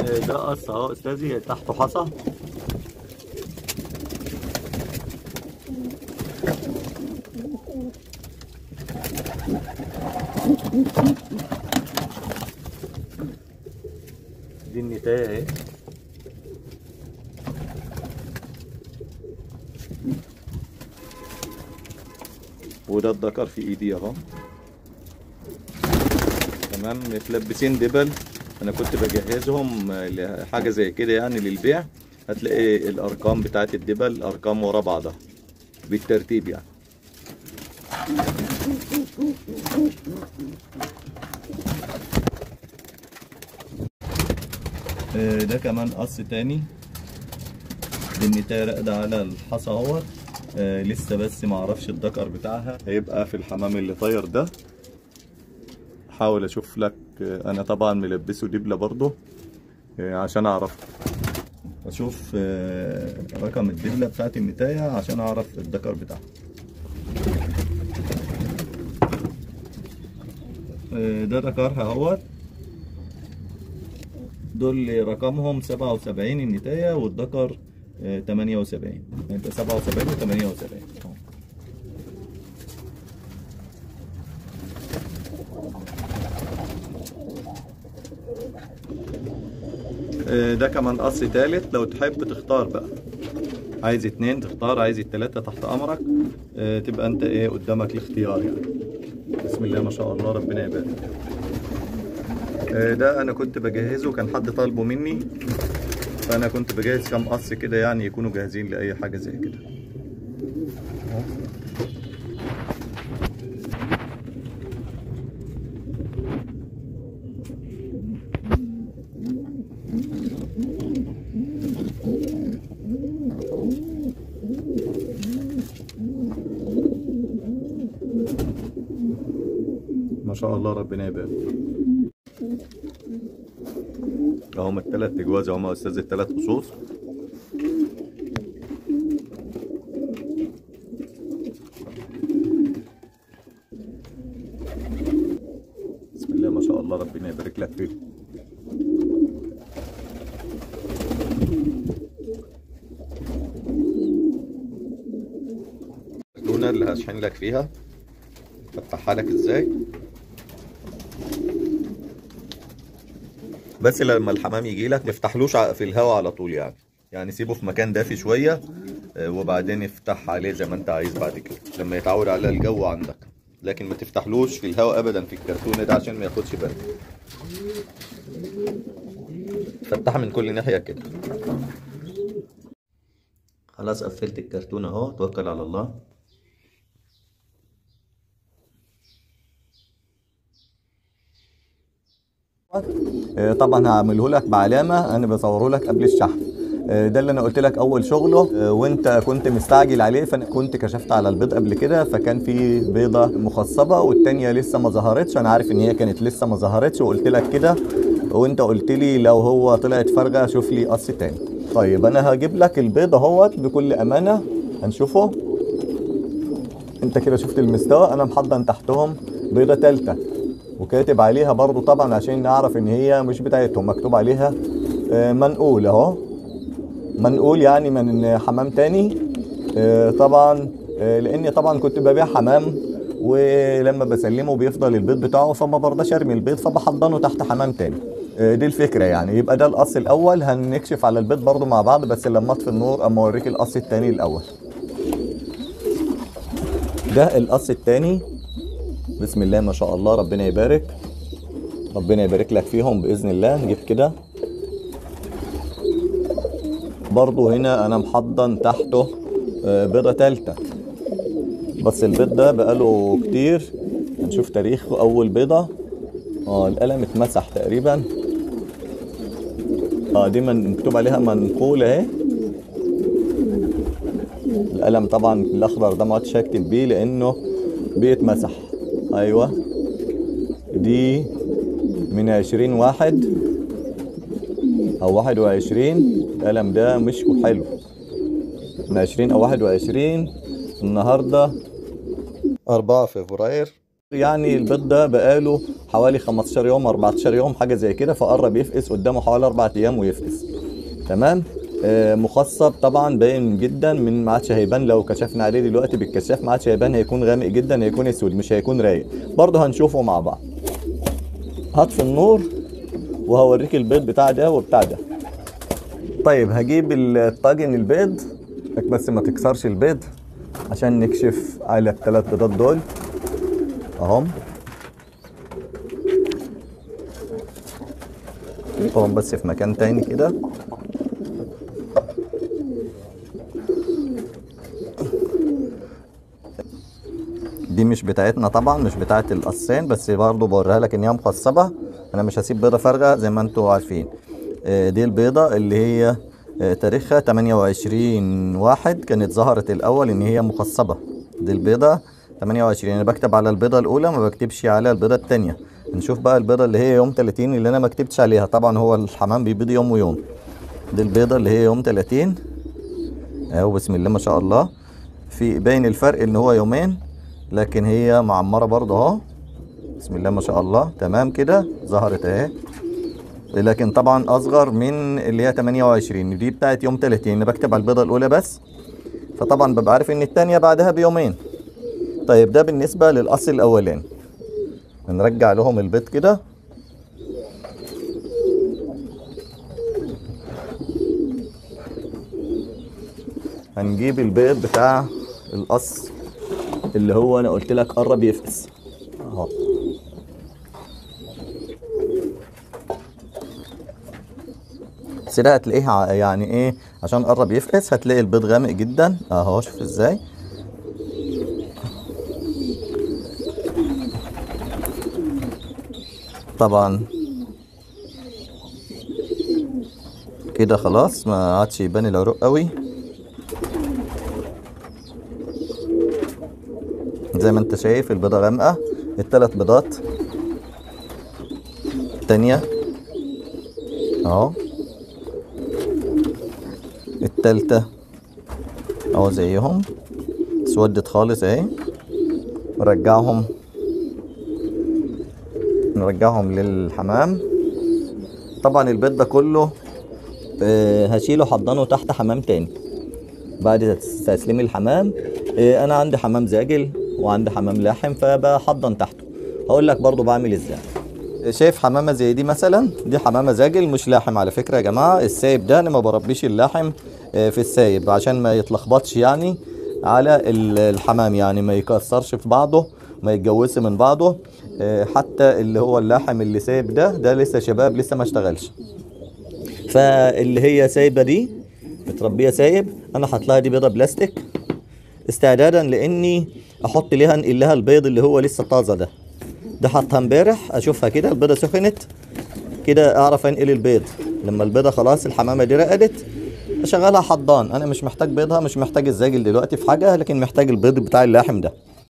آه، ده قص اهو استاذي تحته حصى دي النتاية اهي وده الدكر في ايدي اهو تمام متلبسين دبل انا كنت بجهزهم لحاجه زي كده يعني للبيع هتلاقي الارقام بتاعت الدبل ارقام ورا بعضها بالترتيب يعني آه، ده كمان قص تاني النتاية راقدة على الحصى اهوت آه، لسه بس معرفش الدكر بتاعها هيبقى في الحمام اللي طاير ده حاول اشوف لك آه، انا طبعا ملبسه دبلة برضه آه، عشان اعرف اشوف آه، رقم الدبلة بتاعت النتاية عشان اعرف الدكر بتاعها آه، ده ذكرها اهوت دول رقمهم 77 النتاية والذكر آه، 78 يبقى 77 و 78 أهو. آه، ده كمان قص تالت لو تحب تختار بقى عايز اتنين تختار عايز التلاتة تحت امرك آه، تبقى انت ايه قدامك الاختيار يعني بسم الله ما شاء الله ربنا يبارك آه، ده انا كنت بجهزه كان حد طالبه مني فانا كنت بجهز كام قص كده يعني يكونوا جاهزين لاي حاجه زي كده ما شاء الله ربنا يبارك اهم التلات اجواز اهم يا استاذ التلات خصوص بسم الله ما شاء الله ربنا يبارك لك فيهم التونة اللي هشحن لك فيها افتحها لك ازاي بس لما الحمام يجي لك ما تفتحلوش ع- في الهواء على طول يعني يعني سيبه في مكان دافي شويه آه، وبعدين افتح عليه زي ما انت عايز بعد كده لما يتعود على الجو عندك لكن ما تفتحلوش في الهواء ابدا في الكرتونه ده عشان ما ياخدش برد فتحها من كل ناحيه كده خلاص قفلت الكرتون اهو توكل على الله آه، طبعا هعمله لك بعلامه انا بصوره لك قبل الشحن آه، ده اللي انا قلت لك اول شغله آه، وانت كنت مستعجل عليه فانا كنت كشفت على البيض قبل كده فكان في بيضه مخصبه والتانيه لسه ما ظهرتش انا عارف ان هي كانت لسه ما ظهرتش وقلت لك كده وانت قلت لي لو هو طلعت فارغه شوف لي قص تاني طيب انا هجيب لك البيض اهوت بكل امانه هنشوفه انت كده شفت المستوى انا محضن تحتهم بيضه تالته وكاتب عليها برضو طبعا عشان نعرف ان هي مش بتاعتهم مكتوب عليها آه، منقول اهو منقول يعني من حمام تاني آه، طبعا آه، لاني طبعا كنت ببيع حمام ولما بسلمه بيفضل البيض بتاعه فما برضاش ارمي البيض فبحضنه تحت حمام تاني آه، دي الفكره يعني يبقى ده القص الاول هنكشف على البيض برضو مع بعض بس لما اطفي النور اما اوريك القص التاني الاول ده القص التاني بسم الله ما شاء الله ربنا يبارك ربنا يبارك لك فيهم باذن الله نجيب كده برضو هنا انا محضن تحته آه، بيضه تالته بس البيض ده بقاله كتير هنشوف تاريخ اول بيضه اه القلم اتمسح تقريبا اه دي من مكتوب عليها منقول اهي القلم طبعا الاخضر ده ما عدتش هكتب بيه لانه بيتمسح ايوه دي من عشرين واحد او واحد وعشرين القلم ده مش حلو من عشرين او واحد وعشرين النهاردة أربعة فبراير يعني البيض ده بقاله حوالي 15 يوم 14 يوم حاجه زي كده فقرب يفقس قدامه حوالي 4 ايام ويفقس تمام آه، مخصب طبعا باين جدا من ما عادش هيبان لو كشفنا عليه دلوقتي بالكشاف ما عادش هيبان هيكون غامق جدا هيكون اسود مش هيكون رايق برضه هنشوفه مع بعض هطفي النور وهوريك البيض بتاع ده وبتاع ده طيب هجيب الطاجن البيض بس ما تكسرش البيض عشان نكشف على الثلاث بيضات دول اهم نحطهم بس في مكان تاني كده دي مش بتاعتنا طبعا مش بتاعت القصين بس برضو بوريها لك ان هي مخصبه انا مش هسيب بيضه فارغه زي ما انتوا عارفين آه، دي البيضه اللي هي آه، تاريخها 28 واحد كانت ظهرت الاول ان هي مخصبه دي البيضه 28 انا بكتب على البيضه الاولى ما بكتبش على البيضه الثانيه نشوف بقى البيضه اللي هي يوم 30 اللي انا ما كتبتش عليها طبعا هو الحمام بيبيض يوم ويوم دي البيضه اللي هي يوم 30 اهو بسم الله ما شاء الله في باين الفرق ان هو يومين لكن هي معمره برضه اهو بسم الله ما شاء الله تمام كده ظهرت اهي لكن طبعا اصغر من اللي هي 28 دي بتاعت يوم 30 انا بكتب على البيضه الاولى بس فطبعا ببقى عارف ان الثانيه بعدها بيومين طيب ده بالنسبه للاصل الاولاني نرجع لهم البيض كده هنجيب البيض بتاع القص اللي هو انا قلت لك قرب يفقس اهو بس ده هتلاقيه ع- يعني ايه عشان قرب يفقس هتلاقي البيض غامق جدا اهو شوف ازاي طبعا كده خلاص ما عادش يبان العروق قوي زي ما انت شايف البيضة غامقة التلات بيضات التانية اهو التالتة اهو زيهم اسودت خالص اهي نرجعهم نرجعهم للحمام طبعا البيض ده كله آه، هشيله حضنه تحت حمام تاني بعد تسليم الحمام آه، انا عندي حمام زاجل وعندي حمام لاحم فبحضن تحته هقول لك برضو بعمل ازاي شايف حمامه زي دي مثلا دي حمامه زاجل مش لاحم على فكره يا جماعه السايب ده انا ما بربيش اللاحم آه، في السايب عشان ما يتلخبطش يعني على ال- الحمام يعني ما يكسرش في بعضه ما يتجوزش من بعضه آه، حتى اللي هو اللاحم اللي سايب ده ده لسه شباب لسه ما اشتغلش فاللي هي سايبه دي متربيه سايب انا حاطط لها دي بيضه بلاستيك استعدادا لاني احط ليها انقل لها البيض اللي هو لسه طازه ده ده حطها امبارح اشوفها كده البيضه سخنت كده اعرف انقل البيض لما البيضه خلاص الحمامه دي رقدت اشغلها حضان انا مش محتاج بيضها مش محتاج الزاجل دلوقتي في حاجه لكن محتاج البيض بتاع اللاحم ده